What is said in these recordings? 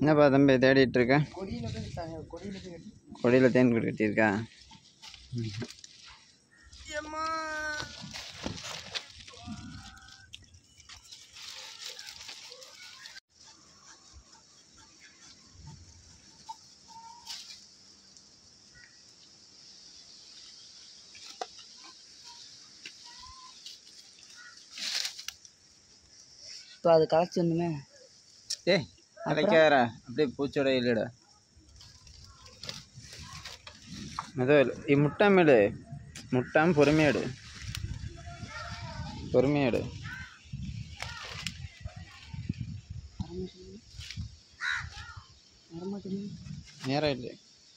என்னப்பா தம்பி தேடிட்டு இருக்க கொடியில் போய் த- கொடியில் போய் கட்டி கொடியில் தேன் கூடு கட்டியிருக்கா இப்போ அது களைச்சிருந்துமே ஏய் கிடைக்கார அப்படியே பூச்சோட இல்லைடா மெதுவா இல்லை இ முட்டாமேடு முட்டாம பொறுமையாடு பொறுமையாடு நேரம் இல்லை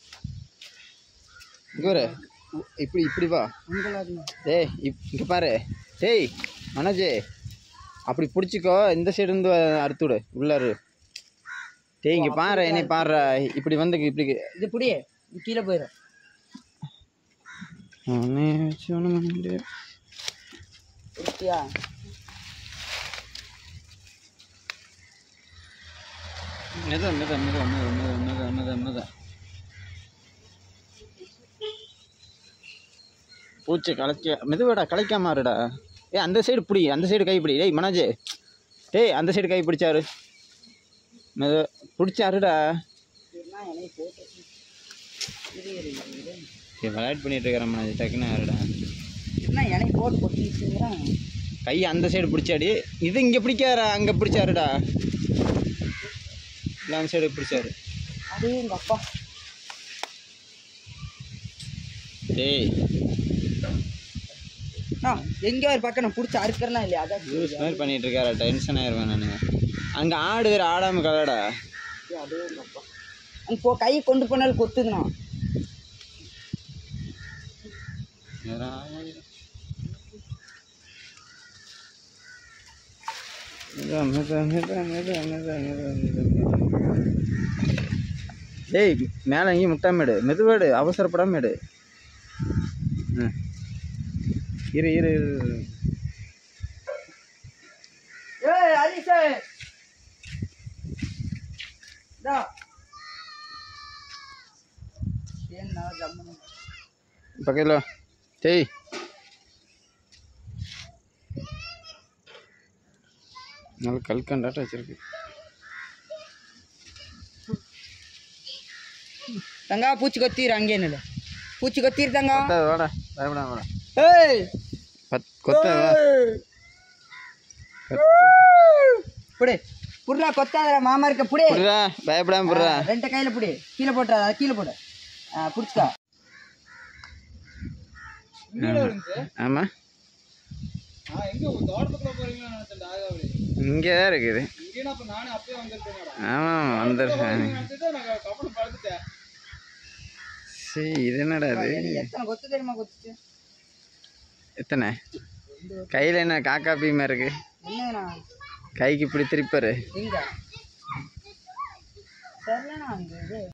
இங்கே வர இப்படி இப்படி வா டேய் இப் இங்கே பாரு டேய் மனோஜ் அப்படி பிடிச்சிக்கோ இந்த சைடு இருந்து அறுத்து விடு உள்ளாரு டேய் இங்கே பாரு என்னை பாரு இப்படி வந்து இப்படி இது புடியே இது கீழே போயிடும் அவனே வச்சு ஒன்றும் பண்ண முடியாது ஓகேயா மெதா மெதா மெதா மெதா மெதா மெதா மெதா மெதா பூச்சி கலைக்க மெதுவாடா கலைக்காம இருடா ஏய் அந்த சைடு பிடி அந்த சைடு கை பிடி டேய் மனோஜ் டேய் அந்த சைடு கை பிடிச்சாரு மெது பிடிச்சாருடா என்னை போட்டு இது இரு, இது இரு. சரி விளையாட்டு பண்ணிட்டு இருக்கிற மனோஜ் டக்குன்னு யாருடா என்ன என்னை போட்டு கொட்டிச்சுங்கிறான் கை அந்த சைடு பிடிச்சாடி இது இங்கே பிடிக்காரா அங்கே பிடிச்சாருடா இல்லை அந்த சைடு பிடிச்சாரு அது எங்கள் அப்பா டேய் ஆ எங்கேயோ ஒரு பக்கம் நான் பிடிச்சி அறுக்கிறனா இல்லையா அதான் யூஸ் மாதிரி பண்ணிட்டு இருக்காரா டென்ஷன் ஆயிடுவேன் நான் அங்கே ஆடு வேறு ஆடாமல் கலடா அது எங்கள் அப்பா அங்கே போ கை கொண்டு போனாலும் கொத்துதுண்ணா ஏய் மேலே எங்கேயும் முட்டாமேடு மெதுவாடு அவசரப்படாம எடு ம் இரு இரு இரு ஏய் ஹரிஷே டா என்ன ஜம்மு பக்கத்தில் வா. டேய் நல்ல கல்கண்டாட்ட வச்சிருக்கு தங்கா பூச்சி கொத்திரு அங்கே நில்லு பூச்சி கொத்திரு தங்கா கொத்தாது வாடா பயப்படாம வாடா ஏய் பத் கொத்தாது வா புடி புடுறா கொத்தாதடா மாமா இருக்க புடி புடுறா பயப்படாம புடுறா ஆ, ரெண்டு கையில புடி கீழே போட்டுறா அதை கீழே போடு ஆ புடிச்சுக்கா ஆமாம் இங்கே தான் இருக்குது ஆமாம் வந்துருக்கேன் சரி இது என்னடா இது எத்தனை கொத்து தெரியுமா கொத்துச்சு எத்தனை கையில் என்ன காக்கா பீமா இருக்கு என்னங்கண்ணா கைக்கு இப்படி திருப்பாரு எங்க தெரியலண்ணா அங்கே இது